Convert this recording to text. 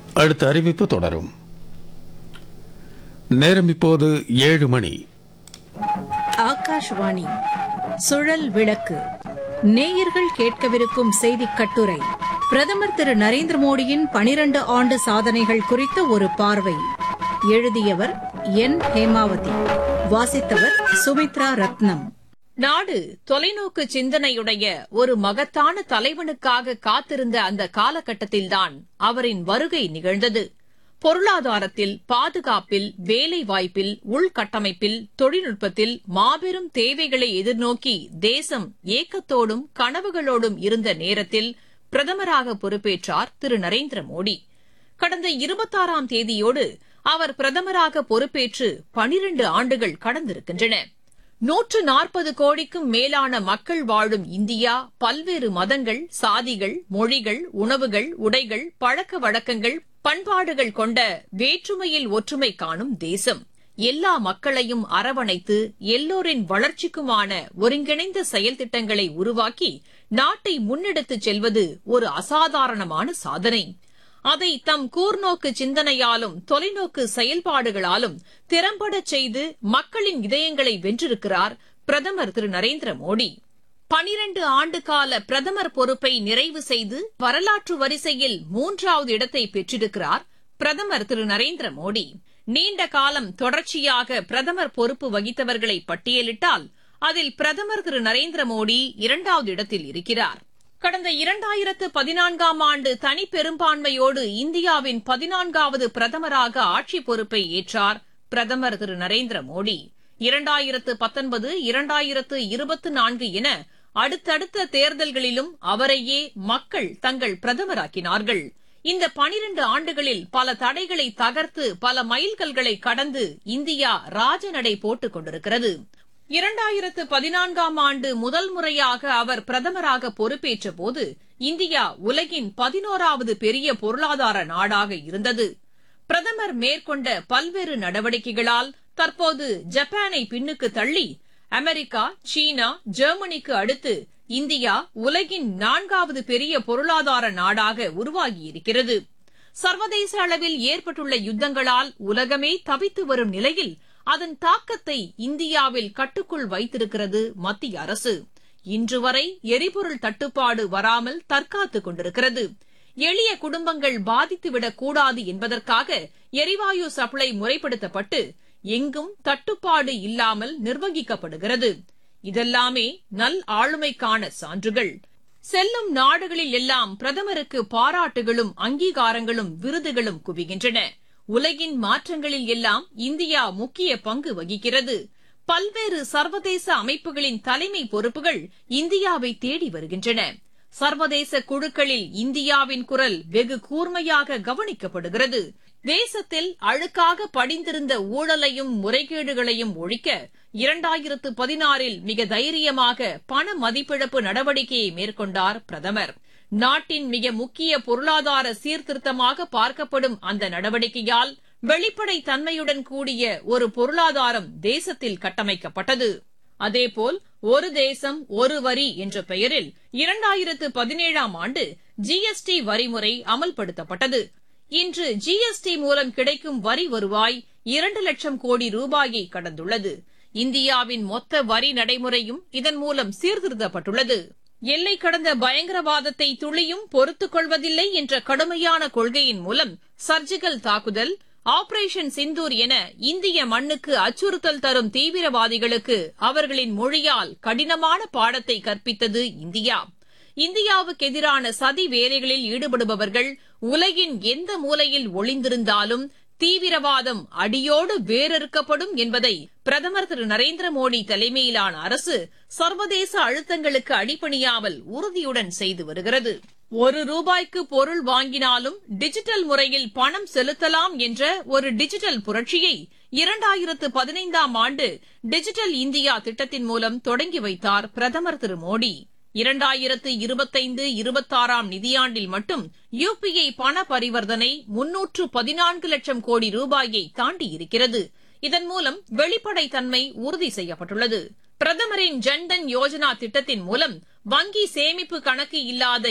அடுத்த அறிவிப்பு தொடரும் நேரம் இப்போது ஏழு மணி ஆகாஷ்வாணி சுழல் விளக்கு நேயர்கள் கேட்கவிருக்கும் செய்திக் கட்டுரை பிரதமர் திரு நரேந்திர மோடியின் பனிரண்டு ஆண்டு சாதனைகள் குறித்த ஒரு பார்வை எழுதியவர் என் ஹேமாவதி வாசித்தவர் சுமித்ரா ரத்னம் நாடு தொலைநோக்கு சிந்தனையுடைய ஒரு மகத்தான தலைவனுக்காக காத்திருந்த அந்த காலகட்டத்தில்தான் அவரின் வருகை நிகழ்ந்தது பொருளாதாரத்தில் பாதுகாப்பில் வேலைவாய்ப்பில் உள்கட்டமைப்பில் தொழில்நுட்பத்தில் மாபெரும் தேவைகளை எதிர்நோக்கி தேசம் ஏக்கத்தோடும் கனவுகளோடும் இருந்த நேரத்தில் பிரதமராக பொறுப்பேற்றார் திரு நரேந்திர மோடி கடந்த இருபத்தாறாம் தேதியோடு அவர் பிரதமராக பொறுப்பேற்று பனிரண்டு ஆண்டுகள் கடந்திருக்கின்றன நூற்று நாற்பது கோடிக்கும் மேலான மக்கள் வாழும் இந்தியா பல்வேறு மதங்கள் சாதிகள் மொழிகள் உணவுகள் உடைகள் பழக்க வழக்கங்கள் பண்பாடுகள் கொண்ட வேற்றுமையில் ஒற்றுமை காணும் தேசம் எல்லா மக்களையும் அரவணைத்து எல்லோரின் வளர்ச்சிக்குமான ஒருங்கிணைந்த செயல் திட்டங்களை உருவாக்கி நாட்டை முன்னெடுத்துச் செல்வது ஒரு அசாதாரணமான சாதனை அதை தம் கூர்நோக்கு சிந்தனையாலும் தொலைநோக்கு செயல்பாடுகளாலும் திறம்படச் செய்து மக்களின் இதயங்களை வென்றிருக்கிறார் பிரதமர் திரு நரேந்திர மோடி பனிரண்டு ஆண்டுகால பிரதமர் பொறுப்பை நிறைவு செய்து வரலாற்று வரிசையில் மூன்றாவது இடத்தை பெற்றிருக்கிறார் பிரதமர் திரு நரேந்திர மோடி நீண்ட காலம் தொடர்ச்சியாக பிரதமர் பொறுப்பு வகித்தவர்களை பட்டியலிட்டால் அதில் பிரதமர் திரு நரேந்திர மோடி இரண்டாவது இடத்தில் இருக்கிறார் கடந்த இரண்டாயிரத்து பதினான்காம் ஆண்டு தனிப்பெரும்பான்மையோடு இந்தியாவின் பதினான்காவது பிரதமராக ஆட்சி பொறுப்பை ஏற்றார் பிரதமர் திரு நரேந்திர மோடி இரண்டாயிரத்து பத்தொன்பது இரண்டாயிரத்து இருபத்தி நான்கு என அடுத்தடுத்த தேர்தல்களிலும் அவரையே மக்கள் தங்கள் பிரதமராக்கினார்கள் இந்த பனிரண்டு ஆண்டுகளில் பல தடைகளை தகர்த்து பல மைல்கல்களை கடந்து இந்தியா ராஜநடை போட்டுக் கொண்டிருக்கிறது இரண்டாயிரத்து பதினான்காம் ஆண்டு முதல் முறையாக அவர் பிரதமராக பொறுப்பேற்ற போது இந்தியா உலகின் பதினோராவது பெரிய பொருளாதார நாடாக இருந்தது பிரதமர் மேற்கொண்ட பல்வேறு நடவடிக்கைகளால் தற்போது ஜப்பானை பின்னுக்கு தள்ளி அமெரிக்கா சீனா ஜெர்மனிக்கு அடுத்து இந்தியா உலகின் நான்காவது பெரிய பொருளாதார நாடாக உருவாகியிருக்கிறது சர்வதேச அளவில் ஏற்பட்டுள்ள யுத்தங்களால் உலகமே தவித்து வரும் நிலையில் அதன் தாக்கத்தை இந்தியாவில் கட்டுக்குள் வைத்திருக்கிறது மத்திய அரசு இன்று வரை எரிபொருள் தட்டுப்பாடு வராமல் தற்காத்துக் கொண்டிருக்கிறது எளிய குடும்பங்கள் பாதித்துவிடக் கூடாது என்பதற்காக எரிவாயு சப்ளை முறைப்படுத்தப்பட்டு எங்கும் தட்டுப்பாடு இல்லாமல் நிர்வகிக்கப்படுகிறது இதெல்லாமே நல் ஆளுமைக்கான சான்றுகள் செல்லும் நாடுகளில் எல்லாம் பிரதமருக்கு பாராட்டுகளும் அங்கீகாரங்களும் விருதுகளும் குவிகின்றன உலகின் மாற்றங்களில் எல்லாம் இந்தியா முக்கிய பங்கு வகிக்கிறது பல்வேறு சர்வதேச அமைப்புகளின் தலைமை பொறுப்புகள் இந்தியாவை தேடி வருகின்றன சர்வதேச குழுக்களில் இந்தியாவின் குரல் வெகு கூர்மையாக கவனிக்கப்படுகிறது தேசத்தில் அழுக்காக படிந்திருந்த ஊழலையும் முறைகேடுகளையும் ஒழிக்க இரண்டாயிரத்து பதினாறில் மிக தைரியமாக பண மதிப்பிழப்பு நடவடிக்கையை மேற்கொண்டார் பிரதமர் நாட்டின் மிக முக்கிய பொருளாதார சீர்திருத்தமாக பார்க்கப்படும் அந்த நடவடிக்கையால் வெளிப்படை தன்மையுடன் கூடிய ஒரு பொருளாதாரம் தேசத்தில் கட்டமைக்கப்பட்டது அதேபோல் ஒரு தேசம் ஒரு வரி என்ற பெயரில் இரண்டாயிரத்து பதினேழாம் ஆண்டு ஜிஎஸ்டி வரிமுறை அமல்படுத்தப்பட்டது இன்று ஜிஎஸ்டி மூலம் கிடைக்கும் வரி வருவாய் இரண்டு லட்சம் கோடி ரூபாயை கடந்துள்ளது இந்தியாவின் மொத்த வரி நடைமுறையும் இதன் மூலம் சீர்திருத்தப்பட்டுள்ளது எல்லை கடந்த பயங்கரவாதத்தை துளியும் பொறுத்துக் கொள்வதில்லை என்ற கடுமையான கொள்கையின் மூலம் சர்ஜிக்கல் தாக்குதல் ஆபரேஷன் சிந்தூர் என இந்திய மண்ணுக்கு அச்சுறுத்தல் தரும் தீவிரவாதிகளுக்கு அவர்களின் மொழியால் கடினமான பாடத்தை கற்பித்தது இந்தியா இந்தியாவுக்கு எதிரான சதி வேலைகளில் ஈடுபடுபவர்கள் உலகின் எந்த மூலையில் ஒளிந்திருந்தாலும் தீவிரவாதம் அடியோடு வேரறுக்கப்படும் என்பதை பிரதமர் திரு நரேந்திர மோடி தலைமையிலான அரசு சர்வதேச அழுத்தங்களுக்கு அடிபணியாமல் உறுதியுடன் செய்து வருகிறது ஒரு ரூபாய்க்கு பொருள் வாங்கினாலும் டிஜிட்டல் முறையில் பணம் செலுத்தலாம் என்ற ஒரு டிஜிட்டல் புரட்சியை இரண்டாயிரத்து பதினைந்தாம் ஆண்டு டிஜிட்டல் இந்தியா திட்டத்தின் மூலம் தொடங்கி வைத்தார் பிரதமர் திரு மோடி இரண்டாயிரத்து இருபத்தைந்து இருபத்தாறாம் நிதியாண்டில் மட்டும் யுபிஐ பண பரிவர்த்தனை முன்னூற்று பதினான்கு லட்சம் கோடி ரூபாயை தாண்டியிருக்கிறது இதன் மூலம் வெளிப்படைத்தன்மை உறுதி செய்யப்பட்டுள்ளது பிரதமரின் ஜன்தன் யோஜனா திட்டத்தின் மூலம் வங்கி சேமிப்பு கணக்கு இல்லாத